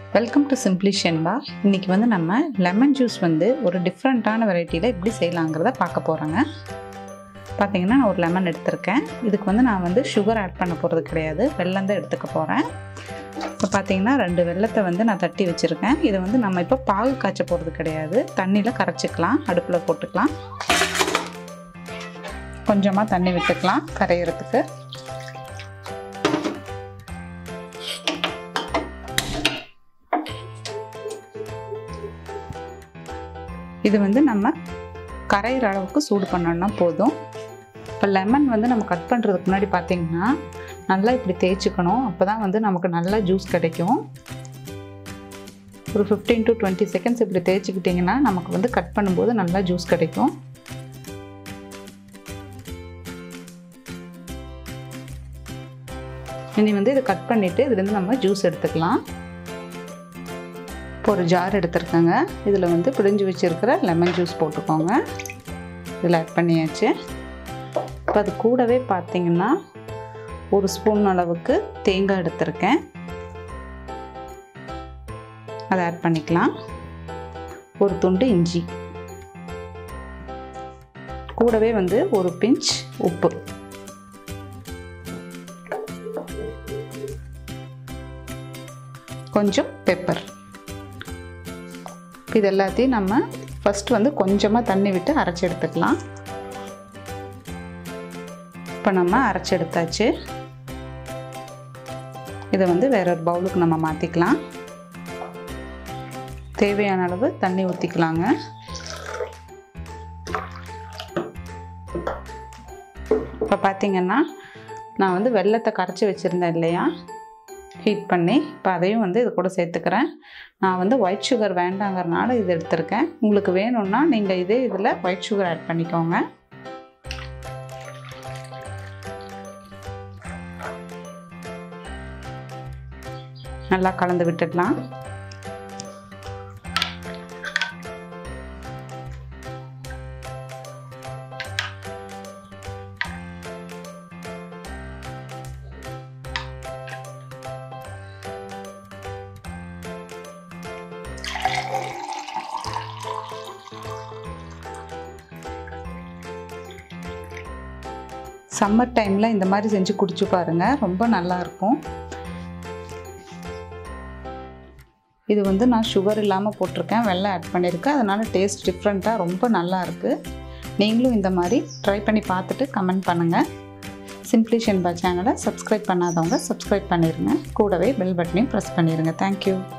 welcome to simply ஷென்பா இன்றைக்கி வந்து நம்ம லெமன் ஜூஸ் வந்து ஒரு டிஃப்ரெண்ட்டான வெரைட்டியில் எப்படி செய்யலாங்கிறத பார்க்க போகிறோங்க பார்த்தீங்கன்னா நான் ஒரு லெமன் எடுத்திருக்கேன் இதுக்கு வந்து நான் வந்து சுகர் ஆட் பண்ண போகிறது கிடையாது வெல்லம் தான் எடுத்துக்க போகிறேன் இப்போ பார்த்தீங்கன்னா ரெண்டு வெள்ளத்தை வந்து நான் தட்டி வச்சுருக்கேன் இதை வந்து நம்ம இப்போ பாகு காய்ச்ச போகிறது கிடையாது தண்ணியில் கரைச்சிக்கலாம் அடுப்பில் போட்டுக்கலாம் கொஞ்சமாக தண்ணி விட்டுக்கலாம் கரையிறதுக்கு இது வந்து நம்ம கரையிற அளவுக்கு சூடு பண்ணோன்னா போதும் இப்போ லெமன் வந்து நம்ம கட் பண்ணுறதுக்கு முன்னாடி பார்த்திங்கன்னா நல்லா இப்படி தேய்ச்சிக்கணும் அப்போ தான் வந்து நமக்கு நல்லா ஜூஸ் கிடைக்கும் ஒரு ஃபிஃப்டீன் டு டுவெண்ட்டி செகண்ட்ஸ் இப்படி தேய்ச்சிக்கிட்டிங்கன்னா நமக்கு வந்து கட் பண்ணும்போது நல்லா ஜூஸ் கிடைக்கும் இனி வந்து இதை கட் பண்ணிவிட்டு இதுலேருந்து நம்ம ஜூஸ் எடுத்துக்கலாம் இப்போ ஒரு ஜார் எடுத்துருக்கேங்க இதில் வந்து பிடிஞ்சி வச்சுருக்கிற லெமன் ஜூஸ் போட்டுக்கோங்க இதில் ஆட் பண்ணியாச்சு இப்போ அது கூடவே பார்த்தீங்கன்னா ஒரு ஸ்பூன் அளவுக்கு தேங்காய் எடுத்திருக்கேன் அதை ஆட் பண்ணிக்கலாம் ஒரு துண்டு இஞ்சி கூடவே வந்து ஒரு பிஞ்ச் உப்பு கொஞ்சம் பெப்பர் இது எல்லாத்தையும் நம்ம ஃபஸ்ட் வந்து கொஞ்சமாக தண்ணி விட்டு அரைச்சி எடுத்துக்கலாம் இப்போ நம்ம அரைச்சி எடுத்தாச்சு இதை வந்து வேற ஒரு பவுலுக்கு நம்ம மாற்றிக்கலாம் தேவையான அளவு தண்ணி ஊற்றிக்கலாங்க இப்போ பார்த்தீங்கன்னா நான் வந்து வெள்ளத்தை கரைச்சி வச்சுருந்தேன் இல்லையா ஹீட் பண்ணி இப்போ அதையும் வந்து இது கூட சேர்த்துக்கிறேன் நான் வந்து ஒயிட் சுகர் வேண்டாங்கிறனால இது எடுத்திருக்கேன் உங்களுக்கு வேணும்னா நீங்கள் இதே இதில் ஒயிட் சுகர் ஆட் பண்ணிக்கோங்க நல்லா கலந்து விட்டுடலாம் சம்மர் டைமில் இந்த மாதிரி செஞ்சு குடிச்சு பாருங்கள் ரொம்ப நல்லாயிருக்கும் இது வந்து நான் சுகர் இல்லாமல் போட்டிருக்கேன் வெள்ளம் ஆட் பண்ணியிருக்கேன் அதனால் டேஸ்ட் டிஃப்ரெண்ட்டாக ரொம்ப நல்லா இருக்குது நீங்களும் இந்த மாதிரி ட்ரை பண்ணி பார்த்துட்டு கமெண்ட் பண்ணுங்கள் சிம்பிளி ஷென்பா சேனலை சப்ஸ்கிரைப் பண்ணாதவங்க சப்ஸ்கிரைப் பண்ணிடுங்க கூடவே பெல் பட்டனையும் ப்ரெஸ் பண்ணிடுங்க தேங்க்யூ